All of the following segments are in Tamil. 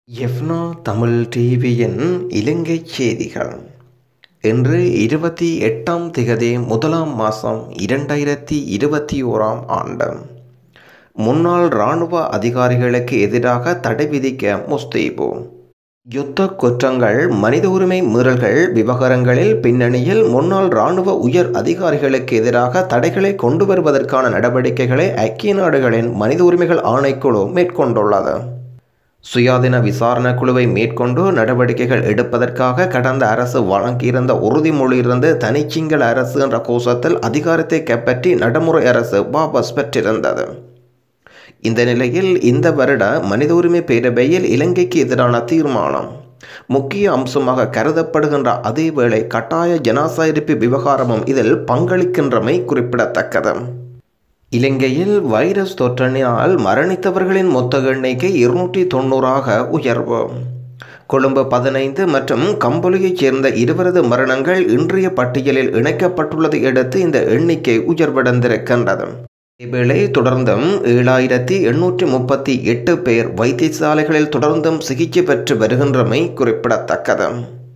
எஃப்னா தமிழ் டிவியின் இலங்கைச் செய்திகள் இன்று இருபத்தி எட்டாம் திகதி முதலாம் மாதம் இரண்டாயிரத்தி இருபத்தி ஓராம் ஆண்டு முன்னாள் இராணுவ அதிகாரிகளுக்கு எதிராக தடை விதிக்க முஸ்தீபு யுத்த குற்றங்கள் மனித உரிமை மீறல்கள் விவகாரங்களில் பின்னணியில் முன்னாள் இராணுவ உயர் அதிகாரிகளுக்கு எதிராக தடைகளை கொண்டு வருவதற்கான நடவடிக்கைகளை ஐக்கிய நாடுகளின் மனித உரிமைகள் ஆணைக்குழு மேற்கொண்டுள்ளது சுயாதீன விசாரணை குழுவை மேற்கொண்டு நடவடிக்கைகள் எடுப்பதற்காக கடந்த அரசு வழங்கியிருந்த உறுதிமொழியிலிருந்து தனிச்சிங்கள அரசு என்ற கோஷத்தில் அதிகாரத்தை கைப்பற்றி நடைமுறை அரசு வாபஸ் பெற்றிருந்தது இந்த நிலையில் இந்த வருட மனித உரிமை பேரவையில் இலங்கைக்கு எதிரான தீர்மானம் முக்கிய அம்சமாக கருதப்படுகின்ற அதேவேளை கட்டாய ஜனாசாயிருப்பு விவகாரமும் இதில் பங்களிக்கின்றமை குறிப்பிடத்தக்கது இலங்கையில் வைரஸ் தொற்றினால் மரணித்தவர்களின் மொத்த எண்ணிக்கை இருநூற்றி தொண்ணூறாக உயர்வு கொழும்பு பதினைந்து மற்றும் கம்பொலியைச் சேர்ந்த இருவரது மரணங்கள் இன்றைய பட்டியலில் இணைக்கப்பட்டுள்ளதை அடுத்து இந்த எண்ணிக்கை உயர்வடைந்திருக்கின்றது இதேவேளை தொடர்ந்தும் ஏழாயிரத்தி எண்ணூற்றி முப்பத்தி எட்டு பேர் வைத்தியசாலைகளில் தொடர்ந்தும் சிகிச்சை பெற்று வருகின்றமை குறிப்பிடத்தக்கது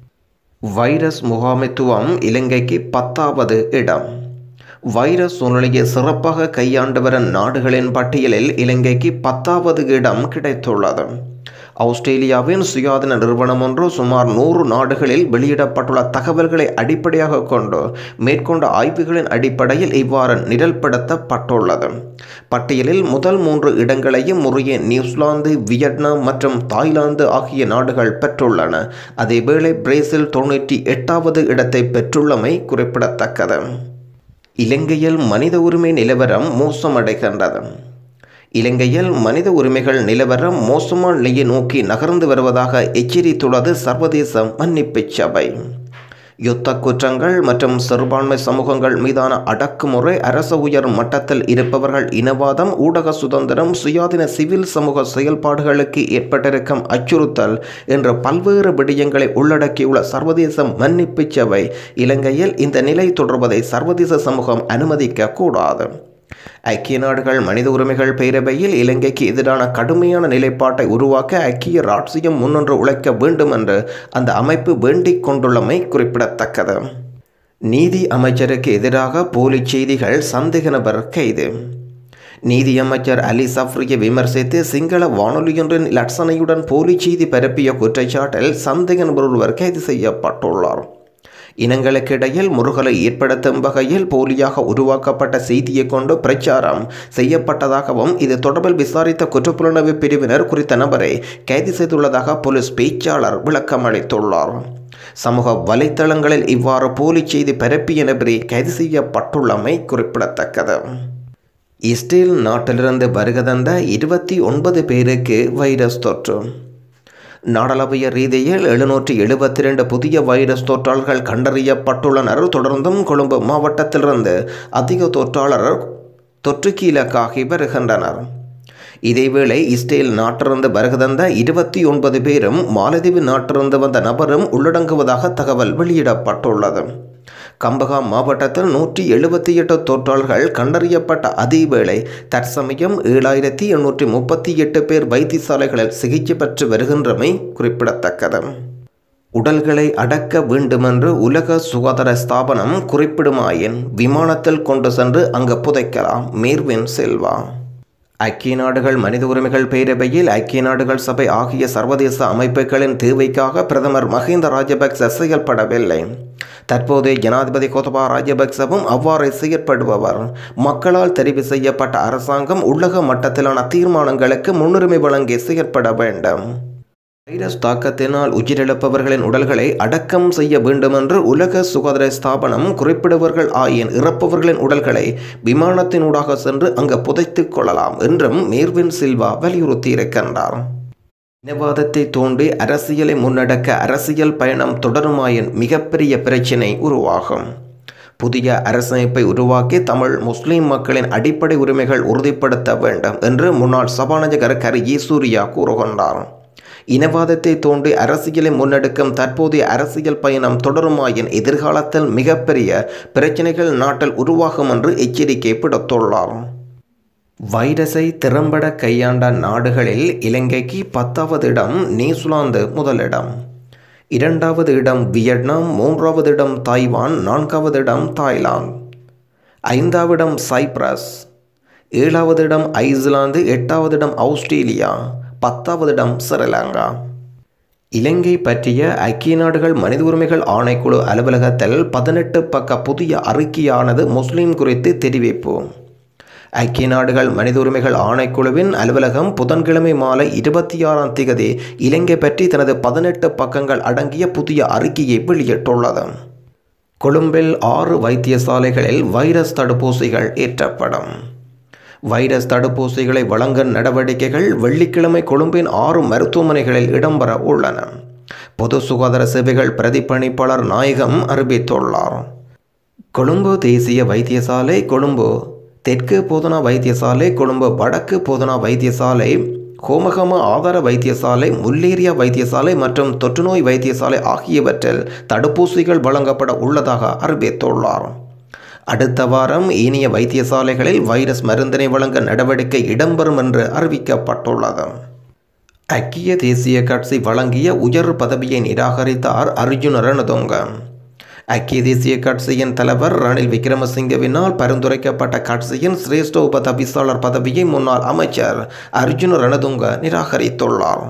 வைரஸ் முகாமைத்துவம் இலங்கைக்கு பத்தாவது இடம் வைரஸ் சூழ்நிலையை சிறப்பாக கையாண்டு வரும் நாடுகளின் பட்டியலில் இலங்கைக்கு பத்தாவது இடம் கிடைத்துள்ளது ஆஸ்திரேலியாவின் சுயாதீன நிறுவனம் ஒன்று சுமார் நூறு நாடுகளில் வெளியிடப்பட்டுள்ள தகவல்களை அடிப்படையாக கொண்டு மேற்கொண்ட ஆய்வுகளின் அடிப்படையில் இவ்வாறு நிரல்படுத்தப்பட்டுள்ளது பட்டியலில் முதல் மூன்று இடங்களையும் முறையே நியூசிலாந்து வியட்நாம் மற்றும் தாய்லாந்து ஆகிய நாடுகள் பெற்றுள்ளன அதேவேளை பிரேசில் தொண்ணூற்றி எட்டாவது இடத்தை பெற்றுள்ளமை குறிப்பிடத்தக்கது இலங்கையில் மனித உரிமை நிலவரம் மோசமடைகின்றது இலங்கையில் மனித உரிமைகள் நிலவரம் மோசமான நிலையை நோக்கி நகர்ந்து வருவதாக எச்சரித்துள்ளது சர்வதேச மன்னிப்பு சபை யுத்த குற்றங்கள் மற்றும் சிறுபான்மை சமூகங்கள் மீதான அடக்குமுறை அரச உயர் மட்டத்தில் இருப்பவர்கள் இனவாதம் ஊடக சுதந்திரம் சுயாதீன சிவில் சமூக செயல்பாடுகளுக்கு ஏற்பட்டிருக்கும் அச்சுறுத்தல் என்ற பல்வேறு விடயங்களை உள்ளடக்கியுள்ள சர்வதேச மன்னிப்பு சபை இலங்கையில் இந்த நிலை தொடர்வதை சர்வதேச சமூகம் அனுமதிக்க கூடாது ஐக்கிய நாடுகள் மனித உரிமைகள் பேரவையில் இலங்கைக்கு எதிரான கடுமையான நிலைப்பாட்டை உருவாக்க ஐக்கிய ராட்சியம் முன்னொன்று உழைக்க வேண்டும் என்று அந்த அமைப்பு வேண்டிக் கொண்டுள்ளமை குறிப்பிடத்தக்கது நீதி அமைச்சருக்கு எதிராக போலி செய்திகள் சந்தேக நபர் கைது நீதியமைச்சர் அலி சஃப்ரியை விமர்சித்து சிங்கள வானொலியொன்றின் லட்சணையுடன் போலி செய்தி பரப்பிய குற்றச்சாட்டில் சந்தேக நபர் ஒருவர் கைது செய்யப்பட்டுள்ளார் இனங்களுக்கிடையில் முருகலை ஏற்படுத்தும் வகையில் போலியாக உருவாக்கப்பட்ட செய்தியை கொண்டு பிரச்சாரம் செய்யப்பட்டதாகவும் இது தொடர்பில் விசாரித்த குற்றப்புலனாய்வு பிரிவினர் குறித்த நபரை கைது செய்துள்ளதாக போலீஸ் பேச்சாளர் விளக்கம் அளித்துள்ளார் சமூக வலைத்தளங்களில் இவ்வாறு போலி செய்தி பரப்பிய நபரே கைது செய்யப்பட்டுள்ளமை குறிப்பிடத்தக்கது இஸ்ரேல் நாட்டிலிருந்து வருகை தந்த இருபத்தி ஒன்பது பேருக்கு வைரஸ் தொற்று நாடளாவிய ரீதியில் எழுநூற்றி எழுபத்தி ரெண்டு புதிய வைரஸ் தொற்றாளர்கள் கண்டறியப்பட்டுள்ளனர் தொடர்ந்தும் கொழும்பு மாவட்டத்திலிருந்து அதிக தொற்றாளர் தொற்றுக்கு இலக்காகி வருகின்றனர் இதேவேளை இஸ்ரேல் நாட்டிலிருந்து வருகதந்த இருபத்தி ஒன்பது பேரும் மாலதீவு நாட்டிலிருந்து வந்த நபரும் உள்ளடங்குவதாக தகவல் வெளியிடப்பட்டுள்ளது கம்பகா மாவட்டத்தில் நூற்றி எழுபத்தி எட்டு தொற்றாளர்கள் கண்டறியப்பட்ட அதேவேளை தற்சமயம் ஏழாயிரத்தி எண்ணூற்றி முப்பத்தி எட்டு பேர் வைத்தியசாலைகளில் சிகிச்சை பெற்று வருகின்றமை குறிப்பிடத்தக்கது உடல்களை அடக்க வேண்டுமென்று உலக சுகாதார ஸ்தாபனம் குறிப்பிடுமாயின் விமானத்தில் கொண்டு சென்று அங்கு புதைக்கலாம் மேர்வின் செல்வா ஐக்கிய நாடுகள் மனித உரிமைகள் பேரவையில் ஐக்கிய நாடுகள் சபை ஆகிய சர்வதேச அமைப்புகளின் தேவைக்காக பிரதமர் மஹிந்த ராஜபக்ச செயல்படவில்லை தற்போதைய ஜனாதிபதி கோத்தபா ராஜபக்சவும் அவ்வாறு செயற்படுபவர் மக்களால் தெரிவு செய்யப்பட்ட அரசாங்கம் உலக மட்டத்திலான தீர்மானங்களுக்கு முன்னுரிமை வழங்கி செயற்பட வேண்டும் வைரஸ் தாக்கத்தினால் உயிரிழப்பவர்களின் உடல்களை அடக்கம் செய்ய வேண்டுமென்று உலக சுகாதார ஸ்தாபனம் குறிப்பிடுவர்கள் ஆயின் இறப்பவர்களின் உடல்களை விமானத்தினூடாக சென்று அங்கு புதைத்துக் கொள்ளலாம் என்றும் மேர்வின் சில்வா வலியுறுத்தியிருக்கின்றார் இனவாதத்தை தோண்டி அரசியலை முன்னெடுக்க அரசியல் பயணம் தொடருமாயின் மிகப்பெரிய பிரச்சினை உருவாகும் புதிய அரசமைப்பை உருவாக்கி தமிழ் முஸ்லிம் மக்களின் அடிப்படை உரிமைகள் உறுதிப்படுத்த வேண்டும் என்று முன்னாள் சபாநாயகர் கரி சூர்யா கூறுகின்றார் இனவாதத்தை தோண்டி அரசியலை முன்னெடுக்கும் தற்போதைய அரசியல் பயணம் தொடருமாயின் எதிர்காலத்தில் மிகப்பெரிய பிரச்சனைகள் நாட்டில் உருவாகும் என்று எச்சரிக்கை விடுத்துள்ளார் வைரஸை திறம்பட கையாண்ட நாடுகளில் இலங்கைக்கு பத்தாவது இடம் நியூசிலாந்து முதலிடம் இரண்டாவது இடம் வியட்நாம் மூன்றாவது இடம் தாய்வான் நான்காவது இடம் தாய்லாந்து ஐந்தாவது இடம் சைப்ரஸ் ஏழாவது இடம் ஐஸ்லாந்து எட்டாவது இடம் ஆஸ்திரேலியா பத்தாவது இடம் ஸ்ரீலங்கா இலங்கை பற்றிய ஐக்கிய நாடுகள் மனித உரிமைகள் ஆணைக்குழு அலுவலகத்தில் பதினெட்டு பக்க புதிய அறிக்கையானது முஸ்லீம் குறித்து தெரிவிப்பு ஐக்கிய நாடுகள் மனித உரிமைகள் ஆணைக்குழுவின் அலுவலகம் புதன்கிழமை மாலை இருபத்தி ஆறாம் திகதி இலங்கை பற்றி தனது பதினெட்டு பக்கங்கள் அடங்கிய புதிய அறிக்கையை வெளியிட்டுள்ளது கொழும்பில் ஆறு வைத்தியசாலைகளில் வைரஸ் தடுப்பூசிகள் ஏற்றப்படும் வைரஸ் தடுப்பூசிகளை வழங்க நடவடிக்கைகள் வெள்ளிக்கிழமை கொழும்பின் ஆறு மருத்துவமனைகளில் இடம்பெற உள்ளன பொது சுகாதார சேவைகள் பிரதிப்பணிப்பாளர் நாயகம் அறிவித்துள்ளார் கொழும்பு தேசிய வைத்தியசாலை கொழும்பு தெற்கு போதனா வைத்தியசாலை கொழும்பு வடக்கு போதனா வைத்தியசாலை கோமகம ஆதார வைத்தியசாலை முல்லேரியா வைத்தியசாலை மற்றும் தொற்றுநோய் வைத்தியசாலை ஆகியவற்றில் தடுப்பூசிகள் வழங்கப்பட உள்ளதாக அறிவித்துள்ளார் அடுத்த வாரம் ஏனைய வைத்தியசாலைகளில் வைரஸ் மருந்தினை வழங்க நடவடிக்கை இடம்பெறும் என்று அறிவிக்கப்பட்டுள்ளது ஐக்கிய தேசிய கட்சி வழங்கிய உயர் பதவியை நிராகரித்தார் அர்ஜுன ரணதுங்க ஐக்கிய தேசிய கட்சியின் தலைவர் ரணில் விக்ரமசிங்கவினால் பரிந்துரைக்கப்பட்ட கட்சியின் சிரேஷ்ட உப தவிசாளர் பதவியை முன்னாள் அமைச்சர் அர்ஜுன ரணதுங்க நிராகரித்துள்ளார்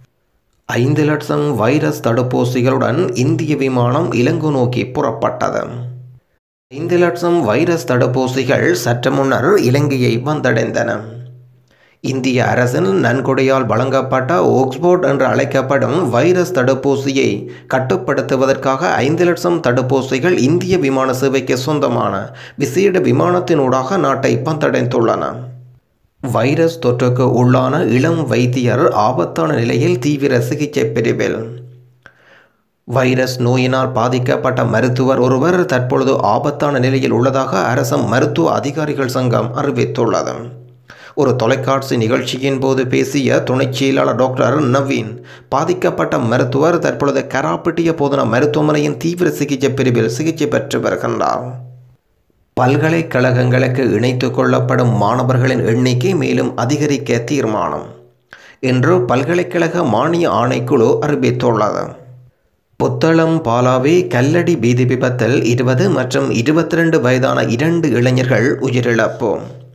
ஐந்து லட்சம் வைரஸ் தடுப்பூசிகளுடன் இந்திய விமானம் இலங்கை நோக்கி புறப்பட்டது ஐந்து லட்சம் வைரஸ் தடுப்பூசிகள் சற்று முன்னர் இலங்கையை வந்தடைந்தன இந்திய அரசின் நன்கொடையால் வழங்கப்பட்ட ஓக்ஸ்போர்ட் என்று அழைக்கப்படும் வைரஸ் தடுப்பூசியை கட்டுப்படுத்துவதற்காக ஐந்து லட்சம் தடுப்பூசிகள் இந்திய விமான சேவைக்கு சொந்தமான விசேட விமானத்தினூடாக நாட்டை வந்தடைந்துள்ளன வைரஸ் தொற்றுக்கு உள்ளான இளம் வைத்தியர் ஆபத்தான நிலையில் தீவிர சிகிச்சை பிரிவில் வைரஸ் நோயினால் பாதிக்கப்பட்ட மருத்துவர் ஒருவர் தற்பொழுது ஆபத்தான நிலையில் உள்ளதாக அரச மருத்துவ அதிகாரிகள் சங்கம் அறிவித்துள்ளது ஒரு தொலைக்காட்சி நிகழ்ச்சியின் போது பேசிய துணைச் செயலாளர் டாக்டர் நவீன் பாதிக்கப்பட்ட மருத்துவர் தற்பொழுது கராப்பிட்டிய போதனா மருத்துவமனையின் தீவிர சிகிச்சை பிரிவில் சிகிச்சை பெற்று வருகின்றார் பல்கலைக்கழகங்களுக்கு இணைத்து கொள்ளப்படும் மாணவர்களின் எண்ணிக்கை மேலும் அதிகரிக்க தீர்மானம் என்று பல்கலைக்கழக மானிய ஆணைக்குழு அறிவித்துள்ளது புத்தளம் பாலாவி கல்லடி பீதி விபத்தில் இருபது மற்றும் இருபத்தி ரெண்டு வயதான இரண்டு இளைஞர்கள் உயிரிழப்பு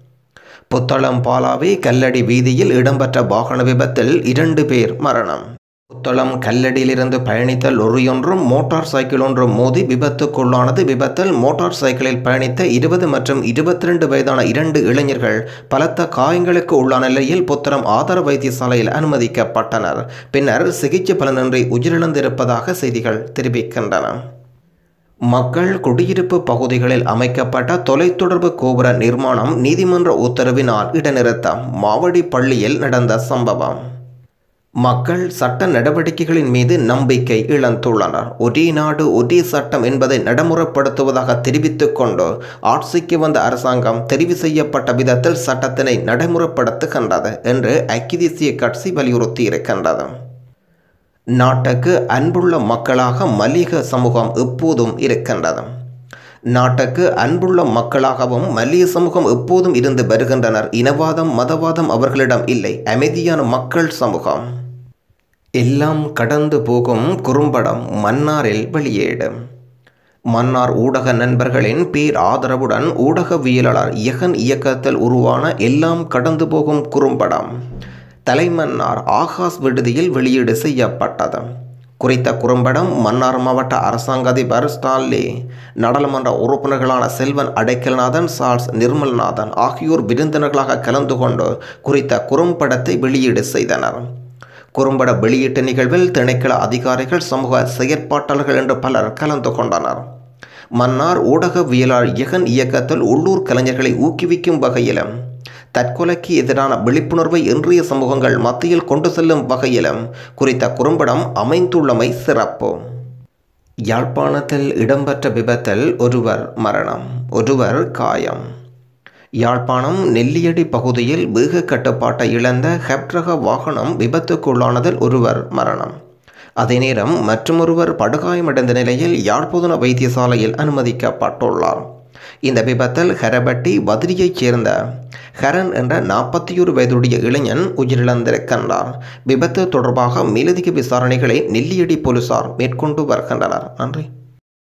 புத்தளம் பாலாவி கல்லடி வீதியில் இடம்பெற்ற வாகன விபத்தில் இரண்டு பேர் மரணம் புத்தளம் கல்லடியிலிருந்து பயணித்த லொரியொன்றும் மோட்டார் சைக்கிள் ஒன்றும் மோதி விபத்துக்குள்ளானது விபத்தில் மோட்டார் சைக்கிளில் பயணித்த இருபது மற்றும் இருபத்தி ரெண்டு வயதான இரண்டு இளைஞர்கள் பலத்த காயங்களுக்கு உள்ளான நிலையில் புத்தளம் ஆதார வைத்தியசாலையில் அனுமதிக்கப்பட்டனர் பின்னர் சிகிச்சை பலனின்றி உயிரிழந்திருப்பதாக செய்திகள் தெரிவிக்கின்றன மக்கள் குடியிருப்பு பகுதிகளில் அமைக்கப்பட்ட தொலைத்தொடர்பு கோபுர நிர்மாணம் நீதிமன்ற உத்தரவினால் இடைநிறுத்தம் மாவடி பள்ளியில் நடந்த சம்பவம் மக்கள் சட்ட நடவடிக்கைகளின் மீது நம்பிக்கை இழந்துள்ளனர் ஒரே நாடு ஒரே சட்டம் என்பதை நடைமுறைப்படுத்துவதாக தெரிவித்துக் கொண்டு ஆட்சிக்கு வந்த அரசாங்கம் தெரிவு செய்யப்பட்ட விதத்தில் சட்டத்தினை நடைமுறைப்படுத்துகின்றது என்று ஐக்கிய தேசிய கட்சி வலியுறுத்தியிருக்கின்றது நாட்டுக்கு அன்புள்ள மக்களாக மல்லிக சமூகம் எப்போதும் இருக்கின்றது நாட்டுக்கு அன்புள்ள மக்களாகவும் மல்லிய சமூகம் எப்போதும் இருந்து வருகின்றனர் இனவாதம் மதவாதம் அவர்களிடம் இல்லை அமைதியான மக்கள் சமூகம் எல்லாம் கடந்து போகும் குறும்படம் மன்னாரில் வெளியீடு மன்னார் ஊடக நண்பர்களின் பேர் ஆதரவுடன் ஊடகவியலாளர் யகன் இயக்கத்தில் உருவான எல்லாம் கடந்து போகும் குறும்படம் தலைமன்னார் ஆகாஷ் விடுதியில் வெளியீடு செய்யப்பட்டது குறித்த குறும்படம் மன்னார் மாவட்ட அரசாங்க அதிபர் ஸ்டான்லி நாடாளுமன்ற உறுப்பினர்களான செல்வன் அடைக்கல்நாதன் சார்ஸ் நிர்மல்நாதன் ஆகியோர் விருந்தினர்களாக கலந்து கொண்டு குறித்த குறும்படத்தை வெளியீடு செய்தனர் குறும்பட வெளியீட்டு நிகழ்வில் திணைக்கள அதிகாரிகள் சமூக செயற்பாட்டாளர்கள் என்று பலர் கலந்து கொண்டனர் மன்னார் ஊடகவியலாளர் யகன் இயக்கத்தில் உள்ளூர் கலைஞர்களை ஊக்குவிக்கும் வகையிலும் தற்கொலைக்கு எதிரான விழிப்புணர்வை இன்றைய சமூகங்கள் மத்தியில் கொண்டு செல்லும் வகையிலும் குறித்த குறும்படம் அமைந்துள்ளமை சிறப்பு யாழ்ப்பாணத்தில் இடம்பெற்ற விபத்தில் ஒருவர் மரணம் ஒருவர் காயம் யாழ்ப்பாணம் நெல்லியடி பகுதியில் வேக கட்டுப்பாட்டை இழந்த ஹெப்ரக வாகனம் விபத்துக்குள்ளானதில் ஒருவர் மரணம் அதே நேரம் மற்றொருவர் படுகாயமடைந்த நிலையில் யாழ்ப்பாண வைத்தியசாலையில் அனுமதிக்கப்பட்டுள்ளார் இந்த விபத்தில் ஹரபட்டி வதிரியைச் சேர்ந்த ஹரன் என்ற நாற்பத்தி ஒரு வயதுடைய இளைஞன் உயிரிழந்திருக்கின்றார் விபத்து தொடர்பாக மேலதிக விசாரணைகளை நெல்லியடி போலீசார் மேற்கொண்டு வருகின்றனர் நன்றி